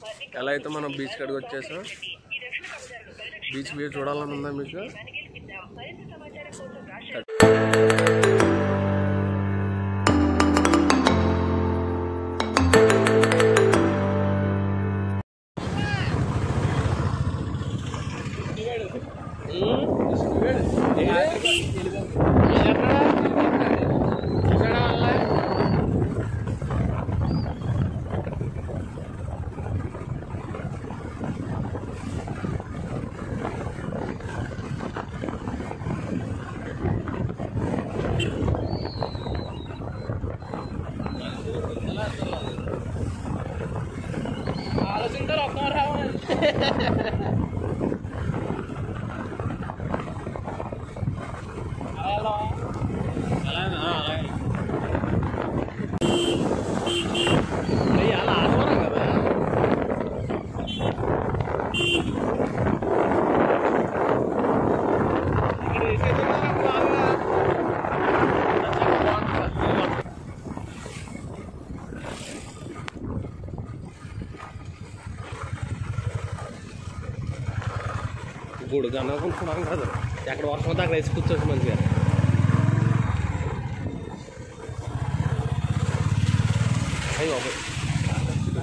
ఎలా అయితే మనం బీచ్ కాడికి వచ్చేసాం బీచ్ వ్యూ చూడాలని ఉందా మీకు గుడి అనుకుంటున్నాం కాదు ఎక్కడ వర్షం వస్తే అక్కడ వేసి కూర్చోవచ్చు మంచిగా అయ్యి బాబోయ్.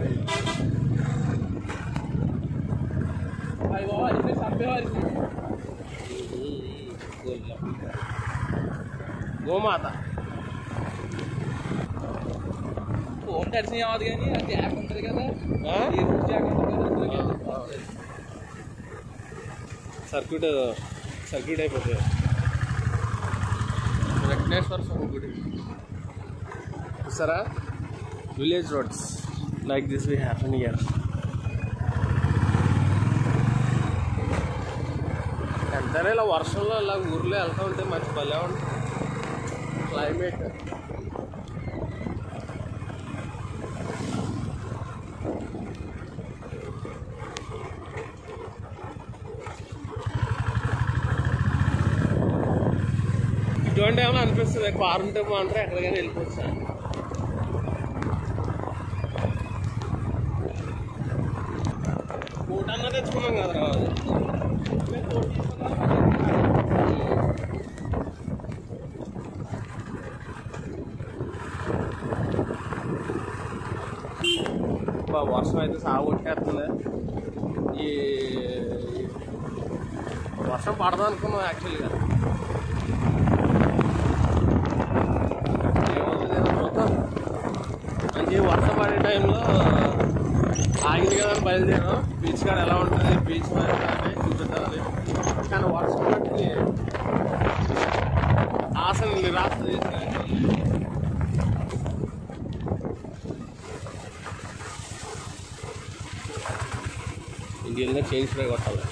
గోమాత ఫోన్ దర్శనం అవ్వదు కానీ ఆ జాక్ ఉంటుంది కదా ఆ? ఈ రూట్ జాక్ ఉంటుంది కదా అందులోకి వెళ్ళి. సర్క్యూట్ సర్క్యూట్ అయిపోతుంది వెంకటేశ్వర స్వామి గుడి చూసారా village roads like this we happen year ఎంతైనా ఇలా వర్షంలో ఇలా ఊర్లో వెళ్తూ ఉంటే మంచి భలే ఉంటుంది క్లైమేట్ ఇటువంటి ఏమైనా అనిపిస్తుంది కారు ఉంటే బాగుంటారు ఎక్కడికైనా వెళ్ళిపోవచ్చు కోట అన్న తెచ్చుకున్నాం కదా బా వర్షం అయితే సాగు కొట్టేస్తుంది ఈ వర్షం పడదాం అనుకున్నాం యాక్చువల్గా ఏమవుతుంది ఏమో చూద్దాం. మంచి వర్షం పడే టైంలో ఆగింది కదా అని బయలుదేరాం బీచ్ కాడ ఎలా ఉంటుంది బీచ్ మీద కానీ చూపిద్దామని కానీ వర్షం బట్టి ఆశను నిరాశ చేసిన ఇండియన్గా చేంజ్ ఫ్రై కొట్టాలి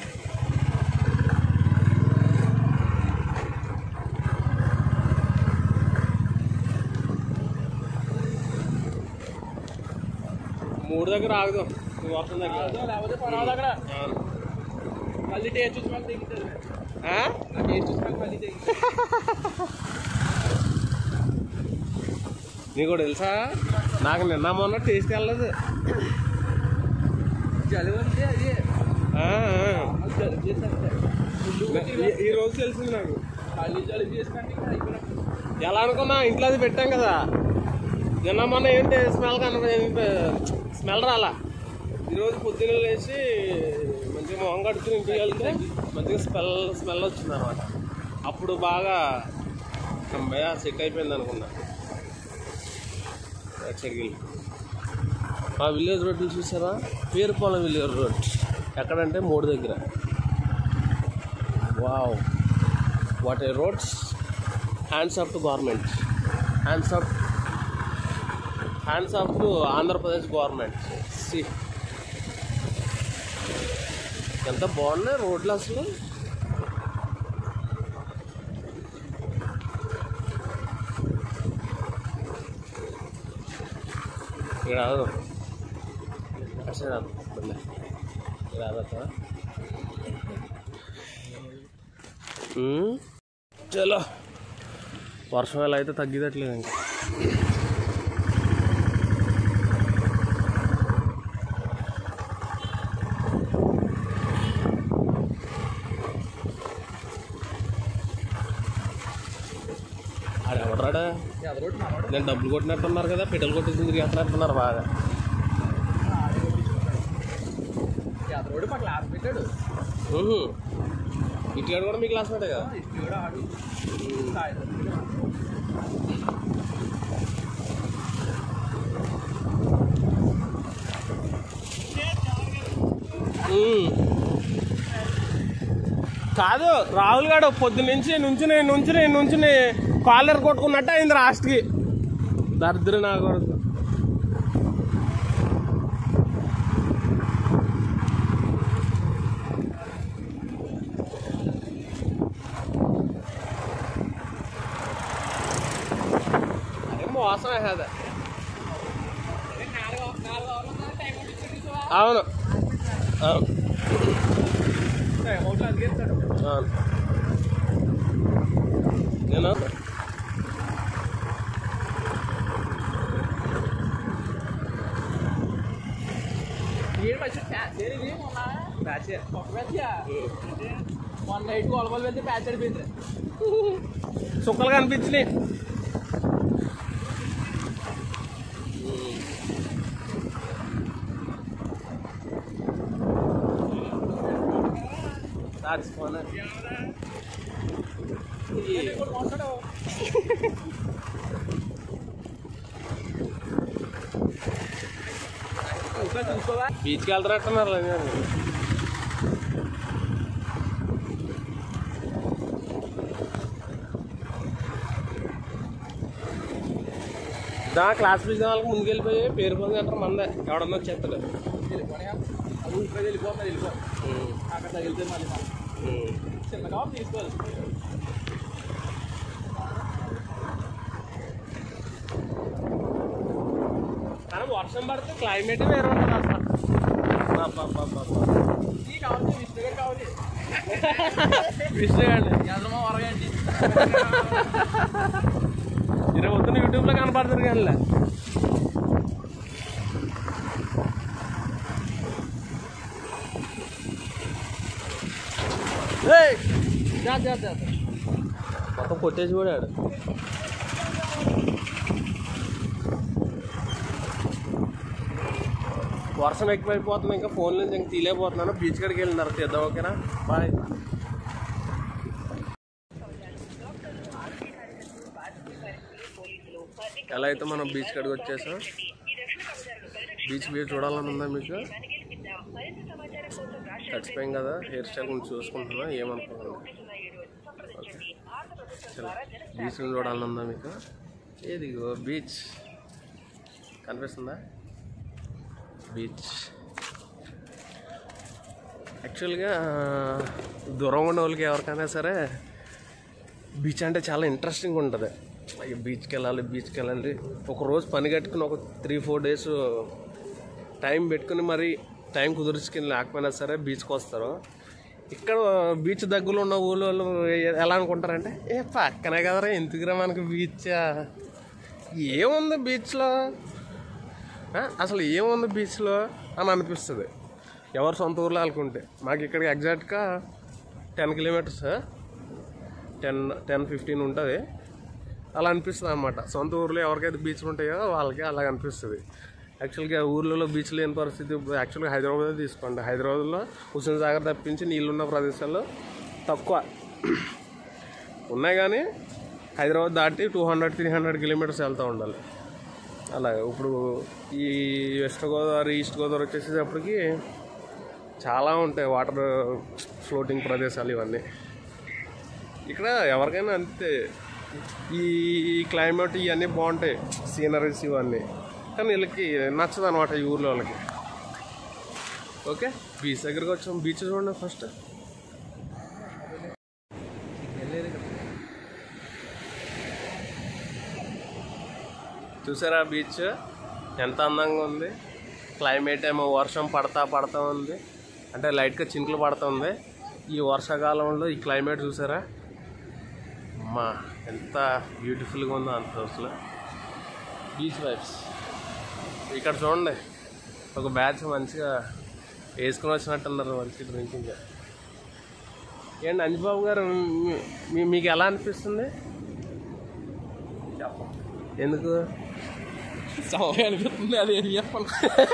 మూడు దగ్గర ఆగుదాం ఈ వర్షం దగ్గర అదో లేకపోతే పర్వాలేదు అక్కడ అవును. మళ్ళీ టేస్ట్ చూసి మళ్ళీ దిగుతుంది ఆ? ఆ టేస్ట్ చూసి మళ్ళీ దిగుతుంది నీకు కూడా తెలుసా నాకు నిన్న మొన్న టేస్ట్ వెళ్ళదు జలుబు అంటే అదే ఆ, ఆ. అది జలుబు చేస్తే ఈ- ఈ రోజు తెలిసింది నాకు మళ్ళీ జలుబు చేసినట్టు ఇంకా అయిపోయినట్టు ఎలా అనుకున్నా ఇంట్లో అది పెట్టాం కదా నిన్న మొన్న ఏంటి స్మెల్ కన స్మెల్ రాలా ఈరోజు పొద్దున్న లేచి మంచిగా మొహం కడుకుని ఇంటికి వెళ్తే మంచిగా స్మెల్ స్మెల్ వచ్చింది అనమాట అప్పుడు బాగా అమ్మాయి సెట్ అయిపోయింది అనుకున్నా చెరిగిల్ ఆ విలేజ్ రోడ్లు చూసారా పేరుపాలెం విలేజ్ రోడ్ ఎక్కడంటే మూడు దగ్గర wow what a roads hands off to government hands off hands off to Andhra Pradesh government సి ఎంత బాగున్నాయి రోడ్లు అసలు ఇక్కడ ఆగు. అటు సైడ్ ఆగు. ఇప్పుడులే. ఇక్కడ ఆగొద్దా? ఉమ్. చలో వర్షం ఎలా అయితే తగ్గిదట్లేదు ఇంకా రోడ్డు మనోడు నేను డబ్బులు కొట్టినట్టున్నారు కదా పెట్రోల్ కొట్టేసి తిరిగేస్తున్నట్టున్నారు బాగా యాద రోడ్డు మా క్లాస్ పెట్టాడు ఊహు. ఇటుగాడు కూడా మీ క్లాస్ మేటే కదా ఇటు కూడా ఆడు సాయంత్రం ఉమ్. కాదు రాహుల్ గారు పొద్దు నుంచి నుంచుని నుంచుని నుంచుని కాలర్ కొట్టుకున్నట్టు అయింది లాస్ట్కి దరిద్ర నా కొడుకు అదే మోసమే కదా అవును అవును అమౌంట్ అందుకేస్తాడు అవును నేను ఏడు వచ్చి ప్యాచ్ ఇది మొన్న ప్యాచ్ ఒక ప్యాచ్ మొన్న నైట్ గొడవలు వెళ్తే ప్యాచ్ అడిపోయింది సుక్కలు కనిపించినాయి That's funny. ఇంకా చూసుకోవా బీచ్కి వెళ్తారట్టున్నారు దా క్లాస్ ఫీజు వాళ్ళకి ముందుకెళ్ళిపోయి పేరు పొంది అంటారు మందే ఎవడన్నా వచ్చేస్తాడు వెళ్ళిపోయా అది ఊరిపోయి వెళ్ళిపోతుంది వెళ్ళిపో అక్కడ తగిలితే మళ్ళీ మనం చిన్నగా తీసుకోవాలి కానీ వర్షం పడితే క్లైమేట్ వేరే ఉంటుంది అసలు అబ్బబ్బబ్బబ్బ. ఈ కావాలి విష్ణు గారు కావాలి విష్ణు గారిని ఎంతమో వరగండి ఇరవై వద్దున యూట్యూబ్లో కనపడుతుంది కానీ మొత్తం కొట్టేసి కూడా ఆడు వర్షం ఎక్కువైపోతుంది ఇంకా ఫోన్ నుంచి ఇంకా తీలేకపోతున్నాను బీచ్ కాడికి వెళ్ళినారు తీద్దాం ఓకేనా బాయ్ ఎలా అయితే మనం బీచ్ కాడికి వచ్చేసాం బీచ్ వ్యూ చూడాలని ఉందా మీకు చచ్చిపోయాం కదా హెయిర్ స్టైల్ కొంచెం చూసుకుంటున్నా ఏమనుకోవాలి ఓకే చలో బీచ్ చూడాలని ఉందా మీకు ఏదిగో బీచ్ కనిపిస్తుందా బీచ్ యాక్చువల్గా దూరంగా ఉన్న వాళ్ళకి ఎవరికైనా సరే బీచ్ అంటే చాలా ఇంట్రెస్టింగ్ ఉంటుంది అయ్యో బీచ్కి వెళ్ళాలి బీచ్కి వెళ్ళాలి ఒక రోజు పని కట్టుకుని ఒక త్రీ ఫోర్ డేస్ టైం పెట్టుకుని మరి టైం కుదుర్చుకుని లేకపోయినా సరే బీచ్కి వస్తారు ఇక్కడ బీచ్ దగ్గరలో ఉన్న ఊళ్ళో వాళ్ళు ఎలా అనుకుంటారంటే ఏ పక్కనే కదరా ఎందుకురా మనకి బీచ్ ఏముంది బీచ్లో ఆ, అసలు ఏముంది బీచ్లో అని అనిపిస్తుంది ఎవరు సొంత ఊర్లో అనుకుంటే మాకు ఇక్కడికి ఎగ్జాక్ట్గా ten kilometres ten ten fifteen ఉంటుంది అలా అనిపిస్తుంది అనమాట సొంత ఊర్లో ఎవరికైతే బీచ్లు ఉంటాయో వాళ్ళకి అలా అనిపిస్తుంది యాక్చువల్గా ఊర్లలో బీచ్ లేని పరిస్థితి ఇప్పుడు యాక్చువల్గా హైదరాబాద్ తీసుకోండి హైదరాబాద్లో హుస్సేన్ సాగర్ తప్పించి నీళ్ళున్న ప్రదేశాల్లో తక్కువ ఉన్నాయి కానీ హైదరాబాద్ దాటి two hundred three hundred kilometres వెళ్తూ ఉండాలి అలాగే ఇప్పుడు ఈ వెస్ట్ గోదావరి ఈస్ట్ గోదావరి వచ్చేసేటప్పటికి చాలా ఉంటాయి వాటర్ ఫ్లోటింగ్ ప్రదేశాలు ఇవన్నీ ఇక్కడ ఎవరికైనా అంతే ఈ క్లైమేట్ ఇవన్నీ బాగుంటాయి సీనరీస్ ఇవన్నీ కానీ వీళ్ళకి నచ్చదు అనమాట ఈ ఊర్లో వాళ్ళకి ఓకే బీచ్ దగ్గరికి వచ్చాం బీచ్ చూడండి ఫస్ట్ చూసారా బీచ్ ఎంత అందంగా ఉంది క్లైమేట్ ఏమో వర్షం పడతా పడతా ఉంది అంటే లైట్గా చినుకులు పడుతుంది ఈ వర్షాకాలంలో ఈ క్లైమేట్ చూసారా అమ్మా ఎంత బ్యూటిఫుల్గా ఉందో అంత అసలు బీచ్ వైబ్స్ ఇక్కడ చూడండి ఒక బ్యాచ్ మంచిగా వేసుకుని వచ్చినట్టున్నారు మంచి డ్రింకింగ్ ఏంటి అంజబాబు గారు మీ- మీ- మీకు ఎలా అనిపిస్తుంది చెప్పండి ఎందుకు చల్లగా అనిపిస్తుంది అది ఏం చెప్పాలి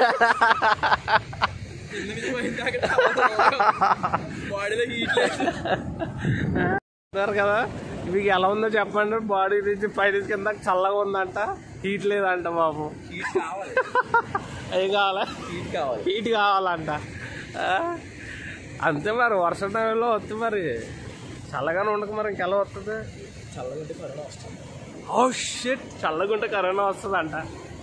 కింద నుంచి పైన దాకా బాడీలో హీట్ లేదు అన్నారు కదా మీకు ఎలా ఉందో చెప్పండి బాడీ నుంచి పైన కింద చల్లగా ఉందంట హీట్ లేదంట బాబు హీట్ కావాలి ఏం కావాలా హీట్ కావాలి హీట్ కావాలంట ఆ? అంతే మరి వర్షం టైంలో వస్తుంది మరి చల్లగానే ఉండక మరి ఇంకెలా వస్తుంది చల్లగా ఉంటే కరోనా వస్తుంది ఓ షిట్ చల్లగుంటే కరోనా వస్తుందంట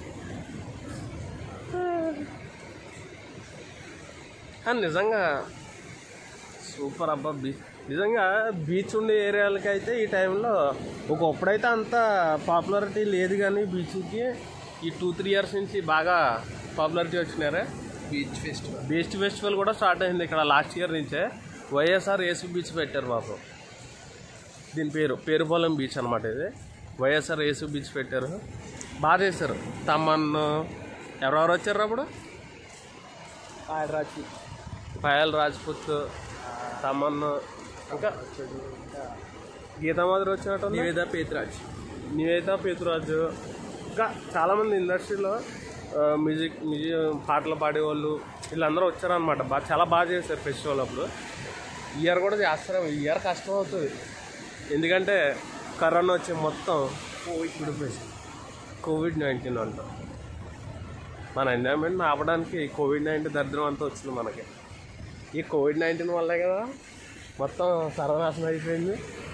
కానీ నిజంగా సూపర్ అబ్బా బీచ్ నిజంగా బీచ్ ఉండే ఏరియాలకి అయితే ఈ టైంలో ఒకప్పుడైతే అంత పాపులారిటీ లేదు కానీ బీచ్కి ఈ టూ త్రీ ఇయర్స్ నుంచి బాగా పాపులారిటీ వచ్చినారే బీచ్ ఫెస్టివల్ బీచ్ ఫెస్టివల్ కూడా స్టార్ట్ అయింది ఇక్కడ లాస్ట్ ఇయర్ నుంచే వైఎస్ఆర్ ఏసు బీచ్ పెట్టారు బాబు దీని పేరు పేరుపాలెం బీచ్ అనమాట ఇది వైఎస్ఆర్ ఏసు బీచ్ పెట్టారు బాగా చేశారు తమన్ ఎవరెవరు వచ్చారు అప్పుడు ఆడరాచి పాయల్ రాజ్పుత్ తమన్ ఇంకా గీతామాధురి వచ్చినట్టు నివేద పేత్రాజ్ నివేత పేతురాజు ఇంకా చాలామంది ఇండస్ట్రీలో ఆ, మ్యూజిక్ మ్యూజిక్ పాటలు పాడేవాళ్ళు వీళ్ళందరూ వచ్చారనమాట బాగా చాలా బాగా చేశారు ఫెస్టివల్ అప్పుడు ఈ ఇయర్ కూడా చేస్తారు ఈ ఇయర్ కష్టం అవుతుంది ఎందుకంటే కరోనా వచ్చే మొత్తం కోవిడ్ కోవిడ్ నైన్టీన్ అంటాం మన ఎంజాయ్మెంట్ ఆపడానికి కోవిడ్ నైన్టీన్ దరిద్రం అంతా వచ్చింది మనకి ఈ కోవిడ్ నైన్టీన్ వల్లే కదా మొత్తం సర్వనాశనం అయిపోయింది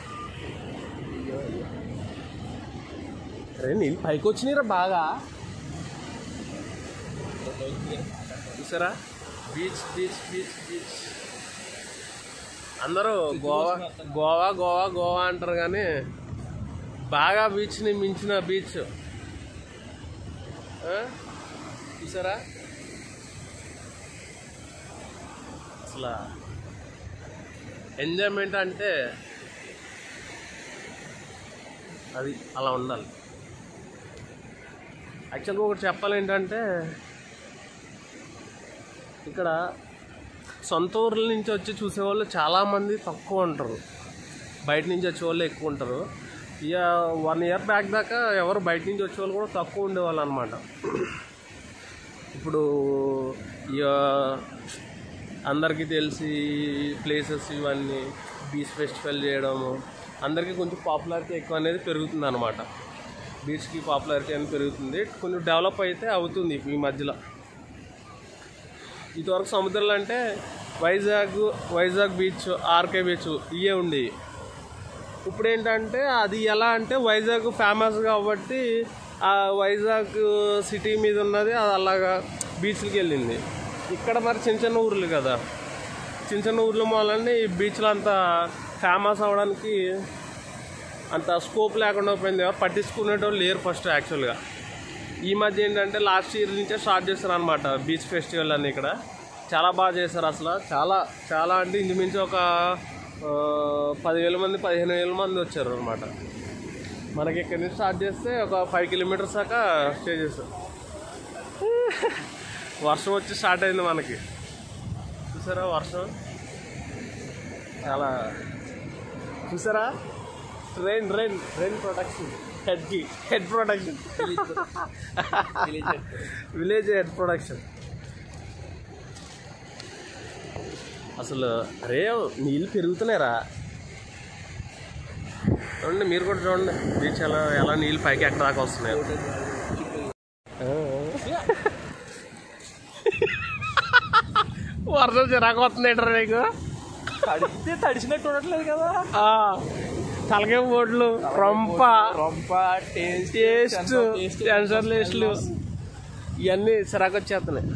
అరే నీళ్ళు పైకి వచ్చినాయిరా బాగా చూసారా బీచ్ బీచ్ బీచ్ బీచ్ అందరూ గోవా గోవా గోవా గోవా అంటారు కానీ బాగా బీచ్ని మించిన బీచ్ ఆ? చూసారా అసలు ఎంజాయ్మెంట్ అంటే అది అలా ఉండాలి యాక్చువల్గా ఒకటి చెప్పాలి ఏంటంటే ఇక్కడ సొంత ఊర్ల నుంచి వచ్చి చూసేవాళ్ళు చాలామంది తక్కువ ఉంటారు బయట నుంచి వచ్చే వాళ్ళు ఎక్కువ ఉంటారు ఇక వన్ ఇయర్ బ్యాక్ దాకా ఎవరు బయట నుంచి వచ్చే వాళ్ళు కూడా తక్కువ ఉండేవాళ్ళు అనమాట ఇప్పుడు ఇక అందరికీ తెలిసి ప్లేసెస్ ఇవన్నీ బీచ్ ఫెస్టివల్ చేయడము అందరికీ కొంచెం పాపులారిటీ ఎక్కువ అనేది పెరుగుతుంది అనమాట బీచ్కి పాపులారిటీ అనేది పెరుగుతుంది కొంచెం డెవలప్ అయితే అవుతుంది ఈ మధ్యలో ఇదివరకు సముద్రాలు అంటే Vizag Vizag beach RK beach ఇవే ఉండేవి ఇప్పుడు ఏంటంటే అది ఎలా అంటే వైజాగ్ ఫేమస్ కాబట్టి ఆ వైజాగ్ సిటీ మీద ఉన్నది అది అలాగా బీచ్లకి వెళ్ళింది ఇక్కడ మరి చిన్న చిన్న ఊర్లు కదా చిన్న చిన్న ఊర్ల మూలనే ఈ బీచ్లు అంత ఫేమస్ అవ్వడానికి అంత స్కోప్ లేకుండా పోయింది ఎవరు పట్టించుకునేటోళ్ళు లేరు ఫస్ట్ యాక్చువల్గా ఈ మధ్య ఏంటంటే లాస్ట్ ఇయర్ నుంచే స్టార్ట్ చేస్తారు అనమాట బీచ్ ఫెస్టివల్ అని ఇక్కడ చాలా బాగా చేస్తారు అసలు చాలా చాలా అంటే ఇంచుమించు ఒక ఆ, పదివేల మంది పదిహేను వేల మంది వచ్చారు అనమాట మనకి ఇక్కడి నుంచి స్టార్ట్ చేస్తే ఒక ఫైవ్ కిలోమీటర్స్ దాకా స్టే చేస్తాం వర్షం వచ్చి స్టార్ట్ అయింది మనకి చూసారా వర్షం చాలా చూసారా రెయిన్ రెయిన్ రెయిన్ ప్రొటెక్షన్ హెడ్కి head protection village head production అసలు అరే నీళ్ళు పెరుగుతున్నారా చూడండి మీరు కూడా చూడండి బీచ్ ఎలా ఎలా నీళ్ళు పైకి ఎక్కడ దాకా వస్తున్నాయి వర్షం చిరాకు వస్తుంది ఏంటరా నీకు తడిస్తే తడిసినట్టు ఉండట్లేదు కదా ఆ, తలకాయ బోట్లు రొంప రొంప టేస్ట్ టేస్ట్ సెన్సర్ లిస్టులు ఇవన్నీ చిరాకు వచ్చేస్తున్నాయి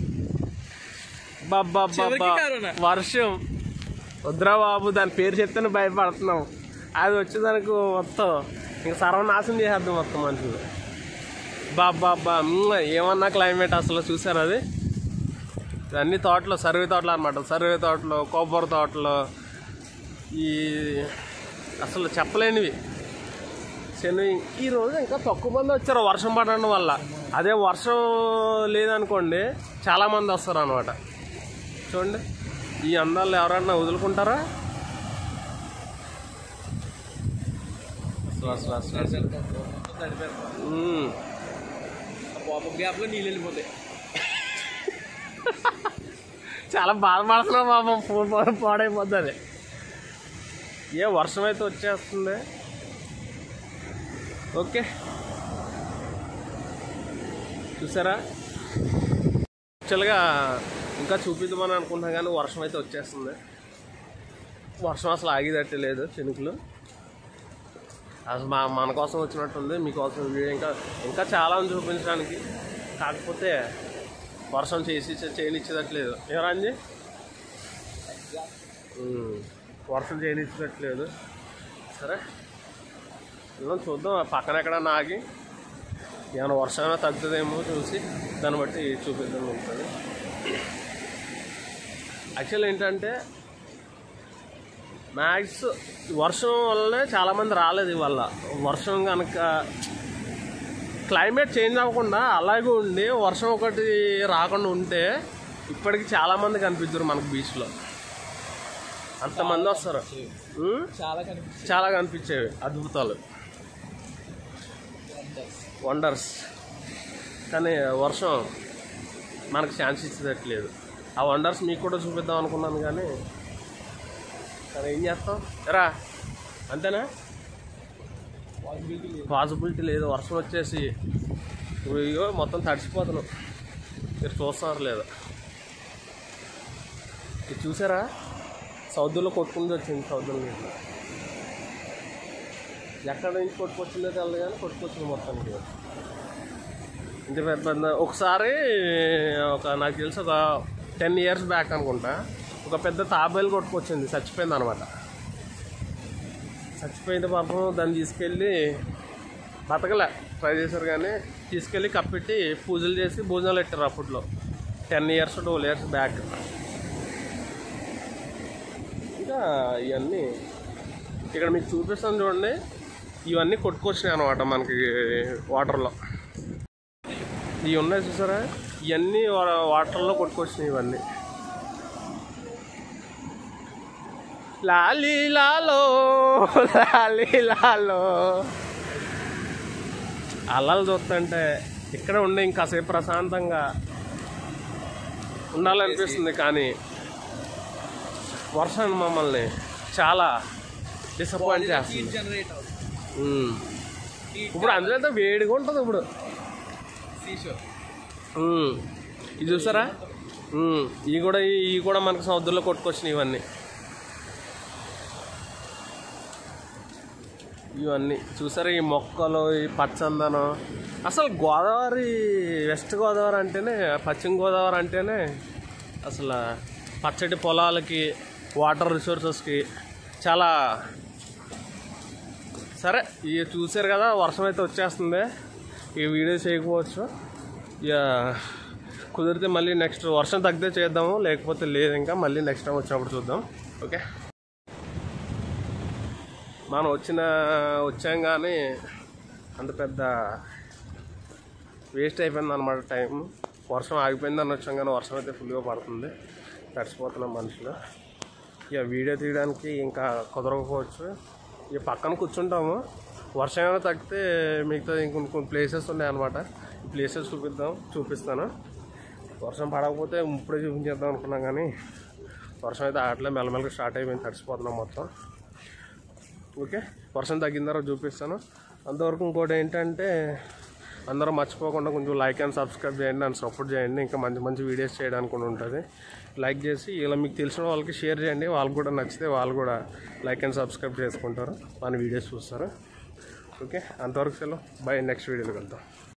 బాబా చివరికి కరోనా. వర్షం వద్దురా బాబు దాని పేరు చెప్తేనే భయపడుతున్నాం అది వచ్చేదానికి మొత్తం ఇంకా సర్వనాశనం చేసేద్దాం మొత్తం మనుషులు బాబా ఏమన్నా క్లైమేట్ అసలు చూసారు అది ఇవన్నీ తోటలు సర్వే తోటలు అనమాట సర్వే తోటలు కొబ్బరి తోటలు ఈ అసలు చెప్పలేనివి శని ఈ రోజు ఇంకా తక్కువ మంది వచ్చారు వర్షం పడడం వల్ల అదే వర్షం లేదనుకోండి చాలా మంది వస్తారు అనమాట చూడండి ఈ అందాలు ఎవరన్నా వదులుకుంటారా అసలు అసలు అసలు అసలు తడిపోయారు మ్మ్. పాప గ్యాప్లో నీళ్ళు వెళ్ళిపోతాయి చాలా బాధపడుతున్నావు పాపం ఫోన్ పా- పాడైపోతుంది ఏ వర్షం అయితే వచ్చేస్తుంది ఓకే చూసారా యాక్చువల్గా ఇంకా చూపిద్దామని అనుకుంటున్నా కానీ వర్షం అయితే వచ్చేస్తుంది వర్షం అసలు ఆగేదట్టే లేదు చినుకులు అసలు మా మన కోసం వచ్చినట్టుంది మీకోసం వీడియో ఇంకా ఇంకా చాలా ఉంది చూపించడానికి కాకపోతే వర్షం చేసి చేయనిచ్చేటట్లేదు ఎవరంజీ వర్షం చేయనిచ్చేటట్లేదు సరే వెళ్దాం చూద్దాం ఆ పక్కన ఎక్కడ ఆగి ఏమైనా వర్షం ఏమైనా తగ్గుతుందేమో చూసి దాన్ని బట్టి చూపిద్దాం ఉంటుంది యాక్చువల్ ఏంటంటే మ్యాక్స్ వర్షం వల్లనే చాలామంది రాలేదు ఇవాళ వర్షం కనుక క్లైమేట్ చేంజ్ అవ్వకుండా అలాగే ఉండి వర్షం ఒకటి రాకుండా ఉంటే ఇప్పటికి చాలామంది కనిపిద్దరు మనకు బీచ్లో అంతమంది వస్తారు ఉం? చాలా కనిపిస్తుంది చాలా కనిపించేవి అద్భుతాలు వండర్స్ కానీ వర్షం మనకు ఛాన్స్ ఇచ్చేటట్లేదు ఆ వండర్స్ మీకు కూడా చూపిద్దాం అనుకున్నాను కానీ సరే ఏం చేస్తాం రా అంతేనా పాసిబిలిటీ లేదు పాసిబిలిటీ లేదు వర్షం వచ్చేసి ఇగో మొత్తం తడిసిపోతున్నాం మీరు చూస్తున్నారు లేదా ఇది చూసారా సౌదులో కొట్టుకుంటూ వచ్చింది సౌదుల నీళ్ళు ఎక్కడ నుంచి కొట్టుకొచ్చిందో తెలదు కానీ కొట్టుకొచ్చింది మొత్తానికి ఇంత పెద్ద పెద్ద ఒకసారి ఒక నాకు తెలిసి ఒక టెన్ ఇయర్స్ బ్యాక్ అనుకుంటా ఒక పెద్ద తాబేలు కొట్టుకొచ్చింది చచ్చిపోయింది అనమాట చచ్చిపోయింది పాపం దాన్ని తీసుకెళ్ళి బతకలే ట్రై చేశారు కానీ తీసుకెళ్ళి కప్పెట్టి పూజలు చేసి భోజనాలు పెట్టారు అప్పట్లో ten years twelve years back ఇంకా ఇవన్నీ ఇక్కడ మీకు చూపిస్తాను చూడండి ఇవన్నీ కొట్టుకొచ్చినాయి అనమాట మనకి వాటర్లో ఇవి ఉన్నాయి చూసారా ఇవన్నీ వా- వాటర్లో కొట్టుకొచ్చినాయి ఇవన్నీ లాలి లాలో లాలి లాలో అల్లలు చూస్తుంటే ఇక్కడ ఉండి ఇంకాసేపు ప్రశాంతంగా ఉండాలనిపిస్తుంది కానీ వర్షం మమ్మల్ని చాలా డిసప్పాయింట్ చేస్తుంది హీట్ జనరేట్ అవుతుంది ఉమ్. హీట్ ఇప్పుడు అందులో అయితే వేడిగా ఉంటుంది ఇప్పుడు సీషోర్ ఉమ్. ఇది చూసారా ఉమ్. ఇవి కూడా ఇవి కూడా మనకు సముద్రంలో కొట్టుకొచ్చినాయి ఇవన్నీ ఇవన్నీ చూసారా ఈ మొక్కలు ఈ పచ్చందనం అసలు గోదావరి వెస్ట్ గోదావరి అంటేనే పశ్చిమ గోదావరి అంటేనే అసలు పచ్చటి పొలాలకి వాటర్ రిసోర్సెస్కి చాలా సరే ఇక చూసారు కదా వర్షం అయితే వచ్చేస్తుంది ఈ వీడియో చేయకపోవచ్చు ఇక కుదిరితే మళ్ళీ నెక్స్ట్ వర్షం తగ్గితే చేద్దాము లేకపోతే లేదు ఇంకా మళ్ళీ నెక్స్ట్ టైం వచ్చినప్పుడు చూద్దాం ఓకే మనం వచ్చిన వచ్చాం కానీ అంత పెద్ద వేస్ట్ అయిపోయింది అనమాట టైం వర్షం ఆగిపోయిందని వచ్చాం కానీ వర్షం అయితే ఫుల్గా పడుతుంది తడిసిపోతున్నాం మనుషులు ఇక వీడియో తీయడానికి ఇంకా కుదరకపోవచ్చు ఇక పక్కన కూర్చుంటాము వర్షం ఏమైనా తగ్గితే మిగతా ఇంకొన్ని కొన్ని ప్లేసెస్ ఉన్నాయి అనమాట ఈ ప్లేసెస్ చూపిద్దాం చూపిస్తాను వర్షం పడకపోతే ఇప్పుడే చూపించేద్దాం అనుకున్నాం కానీ వర్షం అయితే ఆటలే మెల్లమెల్లగా స్టార్ట్ అయిపోయింది తడిసిపోతున్నాం మొత్తం ఓకే వర్షం తగ్గిన తర్వాత చూపిస్తాను అంతవరకు ఇంకోటి ఏంటంటే అందరూ మర్చిపోకుండా కొంచెం లైక్ అండ్ సబ్స్క్రైబ్ చేయండి అండ్ సపోర్ట్ చేయండి ఇంకా మంచి మంచి వీడియోస్ చేయడానికి కూడా ఉంటుంది లైక్ చేసి ఇలా మీకు తెలిసిన వాళ్ళకి షేర్ చేయండి వాళ్ళకి కూడా నచ్చితే వాళ్ళు కూడా లైక్ అండ్ సబ్స్క్రైబ్ చేసుకుంటారు మన వీడియోస్ చూస్తారు ఓకే అంతవరకు సెలవు బై నెక్స్ట్ వీడియోలో వెళ్తాం